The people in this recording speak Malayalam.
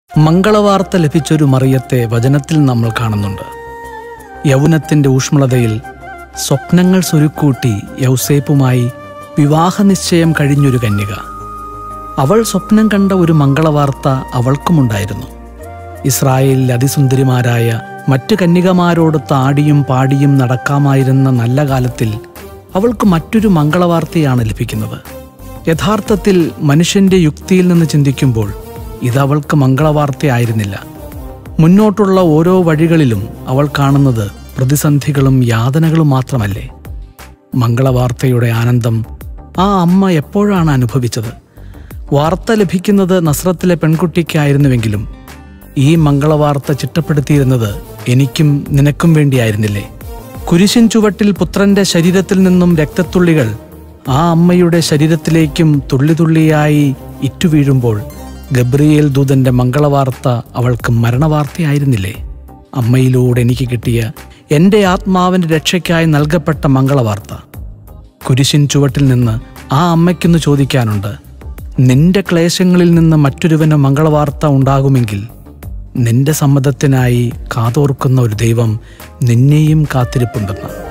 മംഗളവാർത്ത ലഭിച്ചൊരു മറിയത്തെ വചനത്തിൽ നമ്മൾ കാണുന്നുണ്ട് യൗവനത്തിന്റെ ഊഷ്മളതയിൽ സ്വപ്നങ്ങൾ സ്വരുക്കൂട്ടി യൗസേപ്പുമായി വിവാഹനിശ്ചയം കഴിഞ്ഞൊരു കന്യക അവൾ സ്വപ്നം കണ്ട ഒരു മംഗളവാർത്ത അവൾക്കുമുണ്ടായിരുന്നു ഇസ്രായേലിൽ അതിസുന്ദരിമാരായ മറ്റു കന്യകമാരോട് താടിയും പാടിയും നടക്കാമായിരുന്ന നല്ല കാലത്തിൽ അവൾക്ക് മറ്റൊരു മംഗളവാർത്തയാണ് ലഭിക്കുന്നത് യഥാർത്ഥത്തിൽ മനുഷ്യന്റെ യുക്തിയിൽ നിന്ന് ചിന്തിക്കുമ്പോൾ ഇത് അവൾക്ക് മംഗളവാർത്തയായിരുന്നില്ല മുന്നോട്ടുള്ള ഓരോ വഴികളിലും അവൾ കാണുന്നത് പ്രതിസന്ധികളും യാതനകളും മാത്രമല്ലേ മംഗളവാർത്തയുടെ ആനന്ദം ആ അമ്മ എപ്പോഴാണ് അനുഭവിച്ചത് വാർത്ത ലഭിക്കുന്നത് നസ്രത്തിലെ പെൺകുട്ടിക്കായിരുന്നുവെങ്കിലും ഈ മംഗളവാർത്ത ചിട്ടപ്പെടുത്തിയിരുന്നത് എനിക്കും നിനക്കും വേണ്ടിയായിരുന്നില്ലേ കുരിശിൻ ചുവട്ടിൽ പുത്രന്റെ ശരീരത്തിൽ നിന്നും രക്തത്തുള്ളികൾ ആ അമ്മയുടെ ശരീരത്തിലേക്കും തുള്ളിതുള്ളിയായി ഇറ്റുവീഴുമ്പോൾ ഗബ്രിയേൽ ദൂതന്റെ മംഗളവാർത്ത അവൾക്ക് മരണവാർത്തയായിരുന്നില്ലേ അമ്മയിലൂടെ എനിക്ക് കിട്ടിയ എൻ്റെ ആത്മാവിൻ്റെ രക്ഷയ്ക്കായി നൽകപ്പെട്ട മംഗളവാർത്ത കുരിശിൻ ചുവട്ടിൽ നിന്ന് ആ അമ്മയ്ക്കൊന്ന് ചോദിക്കാനുണ്ട് നിന്റെ ക്ലേശങ്ങളിൽ നിന്ന് മറ്റൊരുവന് മംഗളവാർത്ത ഉണ്ടാകുമെങ്കിൽ നിന്റെ സമ്മതത്തിനായി കാതോർക്കുന്ന ഒരു ദൈവം നിന്നെയും കാത്തിരിപ്പുണ്ടെന്ന്